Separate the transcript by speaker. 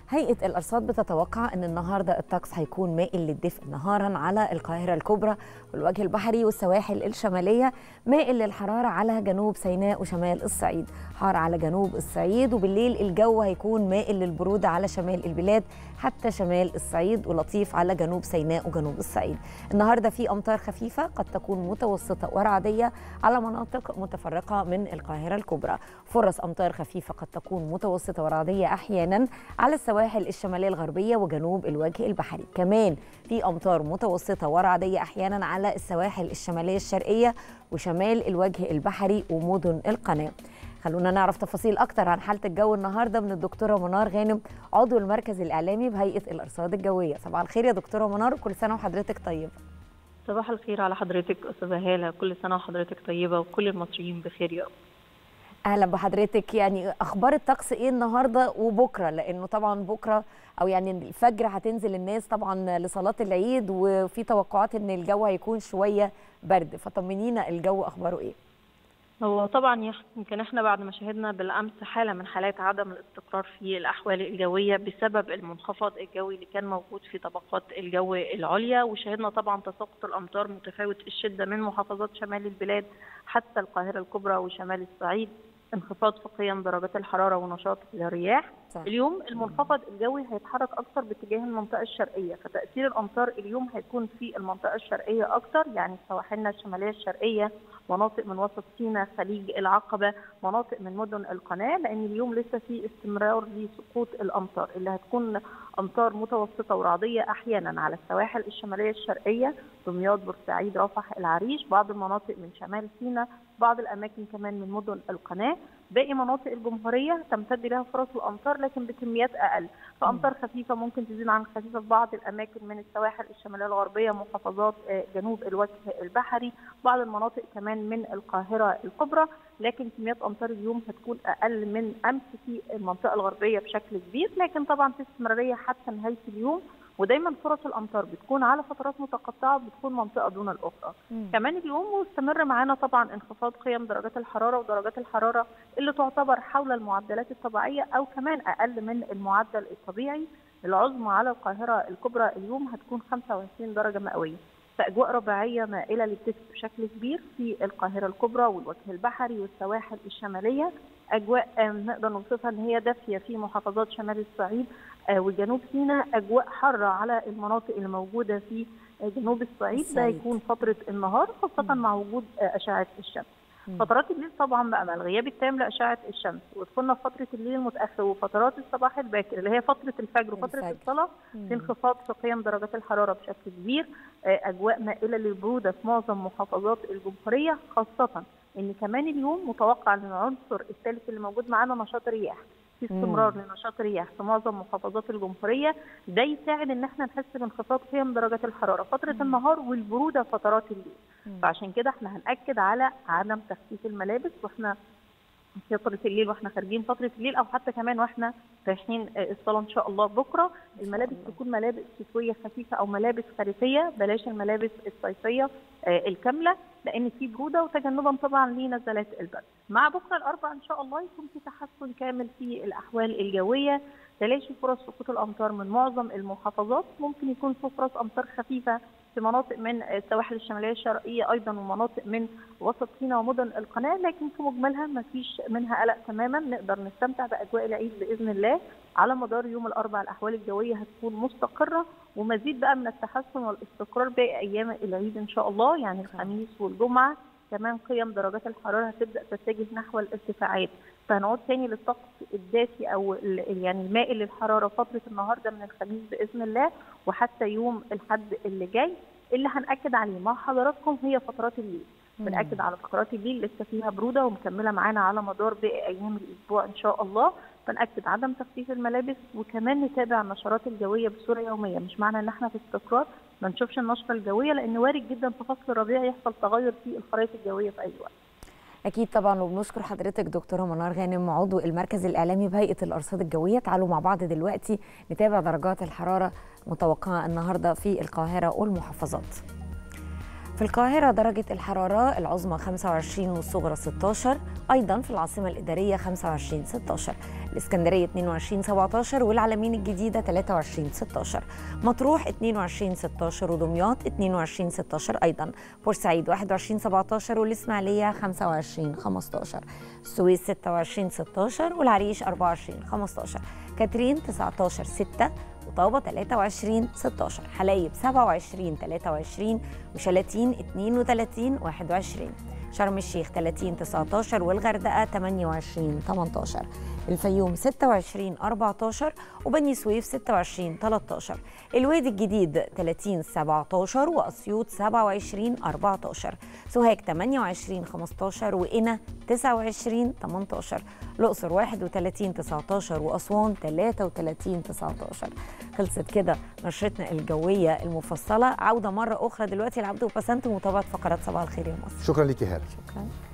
Speaker 1: هيئة الأرصاد بتتوقع أن النهاردة الطقس هيكون مائل للدفء نهارا على القاهرة الكبرى والوجه البحري والسواحل الشمالية مائل للحرارة على جنوب سيناء وشمال الصعيد حار على جنوب الصعيد وبالليل الجو هيكون مائل للبرودة على شمال البلاد حتى شمال الصعيد ولطيف على جنوب سيناء وجنوب الصعيد النهاردة في أمطار خفيفة قد تكون متوسطة ورعدية على مناطق متفرقة من القاهرة الكبرى فرص أمطار خفيفة قد تكون متوسطة ورعدية أحيانا على السواحل الشمالية الغربية وجنوب الوجه البحري كمان في أمطار متوسطة ورعدية أحيانا على السواحل الشمالية الشرقية وشمال الوجه البحري ومدن القناة خلونا نعرف تفاصيل أكتر عن حالة الجو النهاردة من الدكتورة منار غانم عضو المركز الإعلامي بهيئة الأرصاد الجوية صباح الخير يا دكتورة منار وكل سنة وحضرتك طيبة
Speaker 2: صباح الخير على حضرتك أستاذة هالة كل سنة وحضرتك طيبة وكل المصريين بخير يا رب
Speaker 1: اهلا بحضرتك يعني اخبار الطقس ايه النهارده وبكره لانه طبعا بكره او يعني الفجر هتنزل الناس طبعا لصلاه العيد وفي توقعات ان الجو هيكون شويه برد فطمنينا الجو اخباره ايه
Speaker 2: هو طبعا يمكن احنا بعد ما شهدنا بالامس حاله من حالات عدم الاستقرار في الاحوال الجويه بسبب المنخفض الجوي اللي كان موجود في طبقات الجو العليا وشهدنا طبعا تساقط الامطار متفاوت الشده من محافظات شمال البلاد حتى القاهره الكبرى وشمال الصعيد انخفاض في قيم درجات الحراره ونشاط الرياح صح. اليوم المنخفض الجوي هيتحرك اكثر باتجاه المنطقه الشرقيه فتاثير الامطار اليوم هيكون في المنطقه الشرقيه اكثر يعني سواحلنا الشماليه الشرقيه مناطق من وسط سيناء خليج العقبه مناطق من مدن القناه لان اليوم لسه في استمرار لسقوط الامطار اللي هتكون امطار متوسطه ورعديه احيانا على السواحل الشماليه الشرقيه دمياط بورسعيد رفح العريش بعض المناطق من شمال سيناء بعض الاماكن كمان من مدن القناه باقي مناطق الجمهوريه تمتد لها فرص الامطار لكن بكميات اقل فامطار خفيفه ممكن تزيد عن خفيفه في بعض الاماكن من السواحل الشماليه الغربيه محافظات جنوب الوجه البحري بعض المناطق كمان من القاهره الكبرى لكن كميات امطار اليوم هتكون اقل من امس في المنطقه الغربيه بشكل كبير لكن طبعا في استمراريه حتى نهايه اليوم ودايما فرص الامطار بتكون على فترات متقطعه بتكون منطقه دون الاخرى مم. كمان اليوم مستمر معانا طبعا انخفاض قيم درجات الحراره ودرجات الحراره اللي تعتبر حول المعدلات الطبيعيه او كمان اقل من المعدل الطبيعي العظمى على القاهره الكبرى اليوم هتكون 25 درجه مئويه فاجواء رباعيه مائله للدفء بشكل كبير في القاهره الكبرى والوجه البحري والسواحل الشماليه اجواء نقدر نوصفها ان هي دافيه في محافظات شمال الصعيد وجنوب سيناء اجواء حاره على المناطق اللي موجوده في جنوب الصعيد ده هيكون فتره النهار خاصه مع وجود اشعه الشمس فترات الليل طبعا بقى مع الغياب التام لاشعه الشمس ودخلنا في فتره الليل المتاخر وفترات الصباح الباكر اللي هي فتره الفجر وفتره الفجر. الصلاه في انخفاض في قيم درجات الحراره بشكل كبير اجواء مائله للبروده في معظم محافظات الجمهوريه خاصه ان كمان اليوم متوقع ان العنصر الثالث اللي موجود معانا نشاط الرياح في استمرار لنشاط الرياح في معظم محافظات الجمهوريه ده يساعد ان احنا نحس بانخفاض قيم درجات الحراره فتره مم. النهار والبروده فترات الليل مم. فعشان كده احنا هناكد على عدم تخفيف الملابس واحنا فترة الليل واحنا خارجين فترة الليل او حتى كمان واحنا رايحين الصلاة ان شاء الله بكرة الملابس تكون ملابس شتوية خفيفة او ملابس خريفية بلاش الملابس الصيفية الكاملة لان في برودة وتجنبا طبعا لنزلات البرد مع بكرة الاربعاء ان شاء الله يكون في تحسن كامل في الاحوال الجوية تلاشي فرص سقوط الامطار من معظم المحافظات ممكن يكون في فرص امطار خفيفه في مناطق من السواحل الشماليه الشرقيه ايضا ومناطق من وسط سيناء ومدن القناه لكن في مجملها ما فيش منها قلق تماما نقدر نستمتع باجواء العيد باذن الله على مدار يوم الاربعاء الاحوال الجويه هتكون مستقره ومزيد بقى من التحسن والاستقرار باقي ايام العيد ان شاء الله يعني الخميس والجمعه كمان قيم درجات الحراره هتبدا تتجه نحو الارتفاعات فهنعود تاني للطقس الدافي او يعني المائل للحراره فتره النهارده من الخميس باذن الله وحتى يوم الحد اللي جاي اللي هنأكد عليه مع حضراتكم هي فترات الليل بنأكد على فترات الليل لسه فيها برودة ومكملة معانا على مدار باقي أيام الأسبوع إن شاء الله بنأكد عدم تخفيف الملابس وكمان نتابع النشرات الجوية بصورة يومية مش معنى إن احنا في استقرار ما نشوفش النشرة الجوية لأن وارد جدا في فصل الربيع يحصل تغير في الخرائط الجوية في أي وقت
Speaker 1: اكيد طبعا وبنشكر حضرتك دكتوره منار غانم عضو المركز الاعلامي بهيئه الارصاد الجويه تعالوا مع بعض دلوقتي نتابع درجات الحراره متوقعه النهارده في القاهره والمحافظات في القاهرة درجة الحرارة العظمى 25 والصغرى 16 أيضا في العاصمة الإدارية 25 16 الإسكندرية 22 17 والعلمين الجديدة 23 16 مطروح 22 16 ودمياط 22 16 أيضا بورسعيد 21 17 والإسماعيلية 25 15 السويس 26 16 والعريش 24 15 كاترين 19 6 وطابة 23 16 حلايب 27 23 وشلاتين 32 21 شرم الشيخ 30 19 والغردقة 28 18 الفيوم 26 14 وبني سويف 26 13 الوادي الجديد 30 17 وأسيوط 27 14 سوهاج 28 15 وقنا 29 18 الأقصر 31 19 وأسوان 33 19 خلصت كده نشرتنا الجوية المفصلة عودة مرة أخرى دلوقتي لعبد وبسنت ومتابعة فقرات صباح الخير يا مصر
Speaker 3: شكرا لك هاله
Speaker 1: شكرا